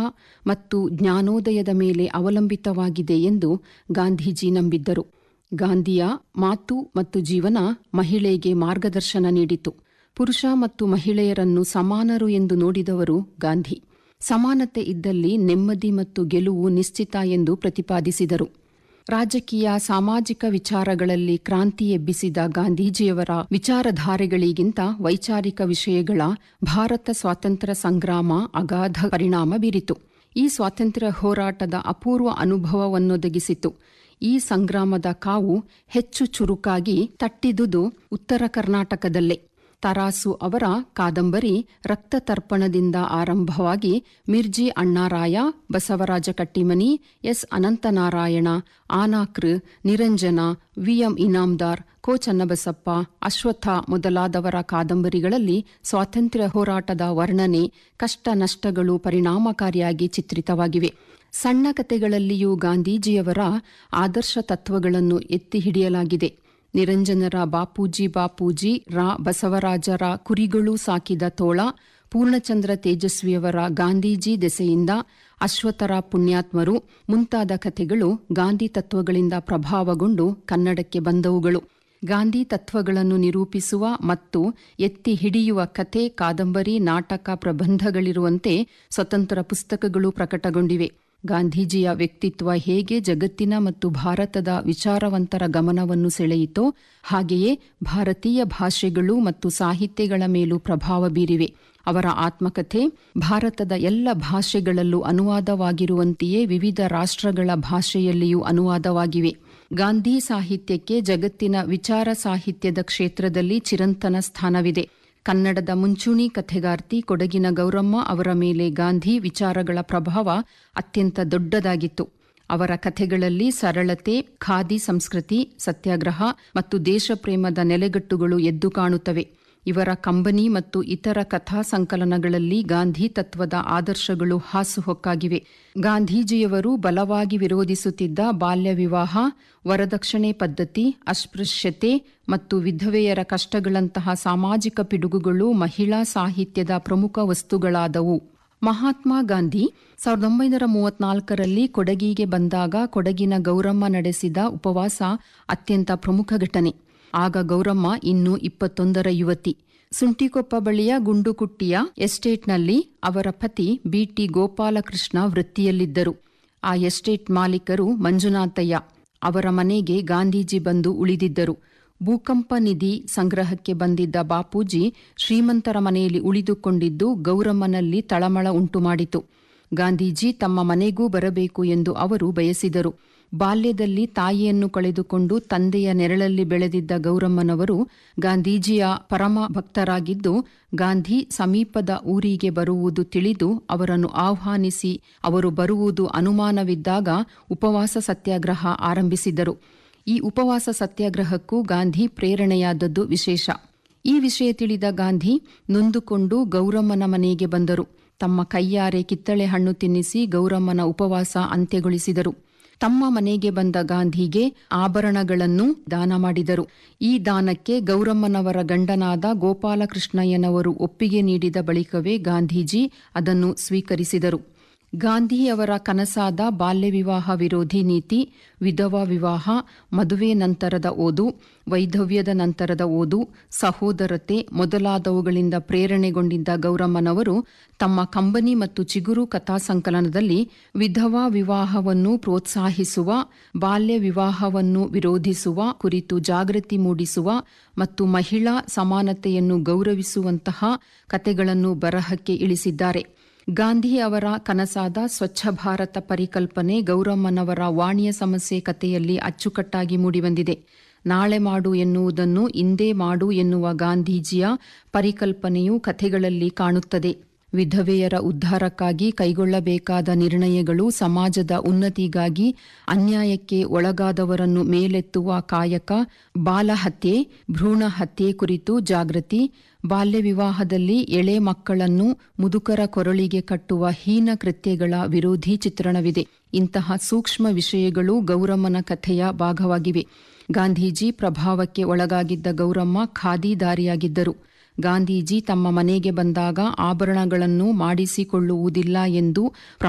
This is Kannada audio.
ಮತ್ತು ಜ್ಞಾನೋದಯದ ಮೇಲೆ ಅವಲಂಬಿತವಾಗಿದೆ ಎಂದು ಗಾಂಧೀಜಿ ನಂಬಿದ್ದರು ಗಾಂಧಿಯ ಮಾತು ಮತ್ತು ಜೀವನ ಮಹಿಳೆಗೆ ಮಾರ್ಗದರ್ಶನ ನೀಡಿತು ಪುರುಷ ಮತ್ತು ಮಹಿಳೆಯರನ್ನು ಸಮಾನರು ಎಂದು ನೋಡಿದವರು ಗಾಂಧಿ ಸಮಾನತೆ ಇದ್ದಲ್ಲಿ ನೆಮ್ಮದಿ ಮತ್ತು ಗೆಲುವು ನಿಶ್ಚಿತ ಎಂದು ಪ್ರತಿಪಾದಿಸಿದರು ರಾಜಕೀಯ ಸಾಮಾಜಿಕ ವಿಚಾರಗಳಲ್ಲಿ ಕ್ರಾಂತಿ ಎಬ್ಬಿಸಿದ ಗಾಂಧೀಜಿಯವರ ವಿಚಾರಧಾರೆಗಳಿಗಿಂತ ವೈಚಾರಿಕ ವಿಷಯಗಳ ಭಾರತ ಸ್ವಾತಂತ್ರ್ಯ ಸಂಗ್ರಾಮ ಅಗಾಧ ಪರಿಣಾಮ ಬೀರಿತು ಈ ಸ್ವಾತಂತ್ರ್ಯ ಹೋರಾಟದ ಅಪೂರ್ವ ಅನುಭವವನ್ನೊದಗಿಸಿತು ಈ ಸಂಗ್ರಾಮದ ಕಾವು ಹೆಚ್ಚು ಚುರುಕಾಗಿ ತಟ್ಟಿದುದು ಉತ್ತರ ಕರ್ನಾಟಕದಲ್ಲೇ ತರಾಸು ಅವರ ಕಾದಂಬರಿ ರಕ್ತ ತರ್ಪಣದಿಂದ ಆರಂಭವಾಗಿ ಮಿರ್ಜಿ ಅಣ್ಣಾರಾಯ ಬಸವರಾಜ ಕಟ್ಟಿಮನಿ ಎಸ್ ಅನಂತನಾರಾಯಣ ಆನಾಕ್ರ್ ನಿರಂಜನ ವಿಎಂ ಇನಾಮ್ದಾರ್ ಕೋ ಚನ್ನಬಸಪ್ಪ ಅಶ್ವತ್ಥ ಮೊದಲಾದವರ ಕಾದಂಬರಿಗಳಲ್ಲಿ ಸ್ವಾತಂತ್ರ್ಯ ಹೋರಾಟದ ವರ್ಣನೆ ಕಷ್ಟ ನಷ್ಟಗಳು ಪರಿಣಾಮಕಾರಿಯಾಗಿ ಚಿತ್ರಿತವಾಗಿವೆ ಸಣ್ಣ ಕಥೆಗಳಲ್ಲಿಯೂ ಗಾಂಧೀಜಿಯವರ ಆದರ್ಶ ತತ್ವಗಳನ್ನು ಎತ್ತಿ ಹಿಡಿಯಲಾಗಿದೆ ನಿರಂಜನರ ಬಾಪೂಜಿ ಬಾಪೂಜಿ ರಾ ಬಸವರಾಜರ ಕುರಿಗಳು ಸಾಕಿದ ತೋಳ ಪೂರ್ಣಚಂದ್ರ ತೇಜಸ್ವಿಯವರ ಗಾಂಧೀಜಿ ದೆಸೆಯಿಂದ ಅಶ್ವತ್ಥರ ಪುಣ್ಯಾತ್ಮರು ಮುಂತಾದ ಕಥೆಗಳು ಗಾಂಧಿ ತತ್ವಗಳಿಂದ ಪ್ರಭಾವಗೊಂಡು ಕನ್ನಡಕ್ಕೆ ಬಂದವುಗಳು ಗಾಂಧಿ ತತ್ವಗಳನ್ನು ನಿರೂಪಿಸುವ ಮತ್ತು ಎತ್ತಿ ಹಿಡಿಯುವ ಕಥೆ ಕಾದಂಬರಿ ನಾಟಕ ಪ್ರಬಂಧಗಳಿರುವಂತೆ ಸ್ವತಂತ್ರ ಪುಸ್ತಕಗಳು ಪ್ರಕಟಗೊಂಡಿವೆ ಗಾಂಧೀಜಿಯ ವ್ಯಕ್ತಿತ್ವ ಹೇಗೆ ಜಗತ್ತಿನ ಮತ್ತು ಭಾರತದ ವಿಚಾರವಂತರ ಗಮನವನ್ನು ಸೆಳೆಯಿತೋ ಹಾಗೆಯೇ ಭಾರತೀಯ ಭಾಷೆಗಳು ಮತ್ತು ಸಾಹಿತ್ಯಗಳ ಮೇಲೂ ಪ್ರಭಾವ ಬೀರಿವೆ ಅವರ ಆತ್ಮಕಥೆ ಭಾರತದ ಎಲ್ಲ ಭಾಷೆಗಳಲ್ಲೂ ಅನುವಾದವಾಗಿರುವಂತೆಯೇ ವಿವಿಧ ರಾಷ್ಟ್ರಗಳ ಭಾಷೆಯಲ್ಲಿಯೂ ಅನುವಾದವಾಗಿವೆ ಗಾಂಧಿ ಸಾಹಿತ್ಯಕ್ಕೆ ಜಗತ್ತಿನ ವಿಚಾರ ಸಾಹಿತ್ಯದ ಕ್ಷೇತ್ರದಲ್ಲಿ ಚಿರಂತನ ಸ್ಥಾನವಿದೆ ಕನ್ನಡದ ಮುಂಚೂಣಿ ಕಥೆಗಾರ್ತಿ ಕೊಡಗಿನ ಗೌರಮ್ಮ ಅವರ ಮೇಲೆ ಗಾಂಧಿ ವಿಚಾರಗಳ ಪ್ರಭಾವ ಅತ್ಯಂತ ದೊಡ್ಡದಾಗಿತ್ತು ಅವರ ಕಥೆಗಳಲ್ಲಿ ಸರಳತೆ ಖಾದಿ ಸಂಸ್ಕೃತಿ ಸತ್ಯಾಗ್ರಹ ಮತ್ತು ದೇಶಪ್ರೇಮದ ನೆಲೆಗಟ್ಟುಗಳು ಎದ್ದು ಕಾಣುತ್ತವೆ ಇವರ ಕಂಬನಿ ಮತ್ತು ಇತರ ಕಥಾ ಸಂಕಲನಗಳಲ್ಲಿ ಗಾಂಧಿ ತತ್ವದ ಆದರ್ಶಗಳು ಹಾಸುಹೊಕ್ಕಾಗಿವೆ ಗಾಂಧೀಜಿಯವರು ಬಲವಾಗಿ ವಿರೋಧಿಸುತ್ತಿದ್ದ ಬಾಲ್ಯ ವಿವಾಹ ವರದಕ್ಷಿಣೆ ಪದ್ಧತಿ ಅಸ್ಪೃಶ್ಯತೆ ಮತ್ತು ವಿಧವೆಯರ ಕಷ್ಟಗಳಂತಹ ಸಾಮಾಜಿಕ ಪಿಡುಗುಗಳು ಮಹಿಳಾ ಸಾಹಿತ್ಯದ ಪ್ರಮುಖ ವಸ್ತುಗಳಾದವು ಮಹಾತ್ಮ ಗಾಂಧಿ ಸಾವಿರದ ಒಂಬೈನೂರ ಮೂವತ್ನಾಲ್ಕರಲ್ಲಿ ಕೊಡಗಿಗೆ ಬಂದಾಗ ಕೊಡಗಿನ ಗೌರಮ್ಮ ನಡೆಸಿದ ಉಪವಾಸ ಅತ್ಯಂತ ಪ್ರಮುಖ ಘಟನೆ ಆಗ ಗೌರಮ್ಮ ಇನ್ನು ಇಪ್ಪತ್ತೊಂದರ ಯುವತಿ ಸುಂಟಿಕೊಪ್ಪ ಬಳಿಯ ಗುಂಡುಕುಟ್ಟಿಯ ಎಸ್ಟೇಟ್ನಲ್ಲಿ ಅವರ ಪತಿ ಬಿಟಿ ಗೋಪಾಲಕೃಷ್ಣ ವೃತ್ತಿಯಲ್ಲಿದ್ದರು ಆ ಎಸ್ಟೇಟ್ ಮಾಲೀಕರು ಮಂಜುನಾಥಯ್ಯ ಅವರ ಮನೆಗೆ ಗಾಂಧೀಜಿ ಬಂದು ಉಳಿದಿದ್ದರು ಭೂಕಂಪ ನಿಧಿ ಸಂಗ್ರಹಕ್ಕೆ ಬಂದಿದ್ದ ಬಾಪೂಜಿ ಶ್ರೀಮಂತರ ಮನೆಯಲ್ಲಿ ಉಳಿದುಕೊಂಡಿದ್ದು ಗೌರಮ್ಮನಲ್ಲಿ ತಳಮಳ ಉಂಟುಮಾಡಿತು ಗಾಂಧೀಜಿ ತಮ್ಮ ಮನೆಗೂ ಬರಬೇಕು ಎಂದು ಅವರು ಬಯಸಿದರು ಬಾಲ್ಯದಲ್ಲಿ ತಾಯಿಯನ್ನು ಕಳೆದುಕೊಂಡು ತಂದೆಯ ನೆರಳಲ್ಲಿ ಬೆಳೆದಿದ್ದ ಗೌರಮ್ಮನವರು ಗಾಂಧೀಜಿಯ ಪರಮ ಭಕ್ತರಾಗಿದ್ದು ಗಾಂಧಿ ಸಮೀಪದ ಊರಿಗೆ ಬರುವುದು ತಿಳಿದು ಅವರನ್ನು ಆಹ್ವಾನಿಸಿ ಅವರು ಬರುವುದು ಅನುಮಾನವಿದ್ದಾಗ ಉಪವಾಸ ಸತ್ಯಾಗ್ರಹ ಆರಂಭಿಸಿದರು ಈ ಉಪವಾಸ ಸತ್ಯಾಗ್ರಹಕ್ಕೂ ಗಾಂಧಿ ಪ್ರೇರಣೆಯಾದದ್ದು ವಿಶೇಷ ಈ ವಿಷಯ ತಿಳಿದ ಗಾಂಧಿ ನೊಂದುಕೊಂಡು ಗೌರಮ್ಮನ ಮನೆಗೆ ಬಂದರು ತಮ್ಮ ಕೈಯಾರೆ ಕಿತ್ತಳೆ ಹಣ್ಣು ತಿನ್ನಿಸಿ ಗೌರಮ್ಮನ ಉಪವಾಸ ಅಂತ್ಯಗೊಳಿಸಿದರು ತಮ್ಮ ಮನೆಗೆ ಬಂದ ಗಾಂಧಿಗೆ ಆಭರಣಗಳನ್ನು ದಾನ ಮಾಡಿದರು ಈ ದಾನಕ್ಕೆ ಗೌರಮ್ಮನವರ ಗಂಡನಾದ ಗೋಪಾಲಕೃಷ್ಣಯ್ಯನವರು ಒಪ್ಪಿಗೆ ನೀಡಿದ ಬಳಿಕವೇ ಗಾಂಧೀಜಿ ಅದನ್ನು ಸ್ವೀಕರಿಸಿದರು ಗಾಂಧಿಯವರ ಕನಸಾದ ಬಾಲ್ಯ ವಿವಾಹ ವಿರೋಧಿ ನೀತಿ ವಿಧವಾ ವಿವಾಹ ಮದುವೆ ನಂತರದ ಓದು ವೈಧವ್ಯದ ನಂತರದ ಓದು ಸಹೋದರತೆ ಮೊದಲಾದವುಗಳಿಂದ ಪ್ರೇರಣೆಗೊಂಡಿದ್ದ ಗೌರಮ್ಮನವರು ತಮ್ಮ ಕಂಬನಿ ಮತ್ತು ಚಿಗುರು ಕಥಾ ಸಂಕಲನದಲ್ಲಿ ವಿಧವಾ ವಿವಾಹವನ್ನು ಪ್ರೋತ್ಸಾಹಿಸುವ ಬಾಲ್ಯ ವಿವಾಹವನ್ನು ವಿರೋಧಿಸುವ ಕುರಿತು ಜಾಗೃತಿ ಮೂಡಿಸುವ ಮತ್ತು ಮಹಿಳಾ ಸಮಾನತೆಯನ್ನು ಗೌರವಿಸುವಂತಹ ಕಥೆಗಳನ್ನು ಬರಹಕ್ಕೆ ಇಳಿಸಿದ್ದಾರೆ ಗಾಂಧಿ ಅವರ ಕನಸಾದ ಸ್ವಚ್ಛ ಭಾರತ ಪರಿಕಲ್ಪನೆ ಗೌರಮ್ಮನವರ ವಾಣಿಯ ಸಮಸ್ಯೆ ಕಥೆಯಲ್ಲಿ ಅಚ್ಚುಕಟ್ಟಾಗಿ ಮೂಡಿಬಂದಿದೆ ನಾಳೆ ಮಾಡು ಎನ್ನುವುದನ್ನು ಇಂದೇ ಮಾಡು ಎನ್ನುವ ಗಾಂಧೀಜಿಯ ಪರಿಕಲ್ಪನೆಯು ಕಥೆಗಳಲ್ಲಿ ಕಾಣುತ್ತದೆ ವಿಧವೆಯರ ಉದ್ಧಾರಕ್ಕಾಗಿ ಕೈಗೊಳ್ಳಬೇಕಾದ ನಿರ್ಣಯಗಳು ಸಮಾಜದ ಉನ್ನತಿಗಾಗಿ ಅನ್ಯಾಯಕ್ಕೆ ಒಳಗಾದವರನ್ನು ಮೇಲೆತ್ತುವ ಕಾಯಕ ಬಾಲಹತ್ಯೆ ಭ್ರೂಣ ಹತ್ಯೆ ಕುರಿತು ಜಾಗೃತಿ ಬಾಲ್ಯ ವಿವಾಹದಲ್ಲಿ ಎಳೆ ಮಕ್ಕಳನ್ನು ಮುದುಕರ ಕೊರಳಿಗೆ ಕಟ್ಟುವ ಹೀನ ಕೃತ್ಯಗಳ ವಿರೋಧಿ ಚಿತ್ರಣವಿದೆ ಇಂತಹ ಸೂಕ್ಷ್ಮ ವಿಷಯಗಳು ಗೌರಮ್ಮನ ಕಥೆಯ ಭಾಗವಾಗಿವೆ ಗಾಂಧೀಜಿ ಪ್ರಭಾವಕ್ಕೆ ಒಳಗಾಗಿದ್ದ ಗೌರಮ್ಮ ಖಾದಿದಾರಿಯಾಗಿದ್ದರು ಗಾಂಧೀಜಿ ತಮ್ಮ ಮನೆಗೆ ಬಂದಾಗ ಆಭರಣಗಳನ್ನು ಮಾಡಿಸಿಕೊಳ್ಳುವುದಿಲ್ಲ ಎಂದು